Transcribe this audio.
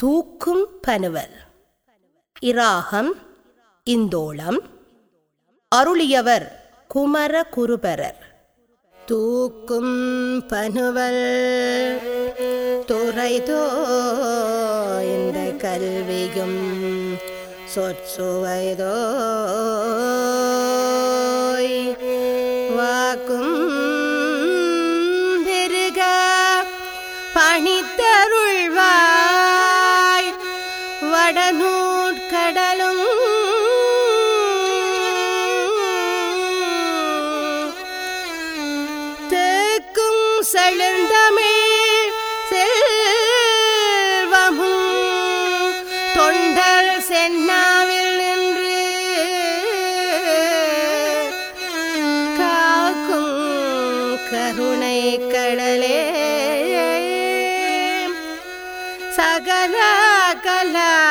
தூக்கும் பனுவல் இராகம் இந்தோளம் அருளியவர் குமர குருபரர் தூக்கும் பனுவல் துறைதோ இந்த கல்வியும் சொற்சுவைதோ வாக்கும் பெருக பணித்தருள்வாய் வடநூற்கடலும் தேக்கும் செழுந்தமிழ் செல்வமும் தொண்டர் சென்னாவில் நின்று காக்கும் கருணை கடலே சகல கலா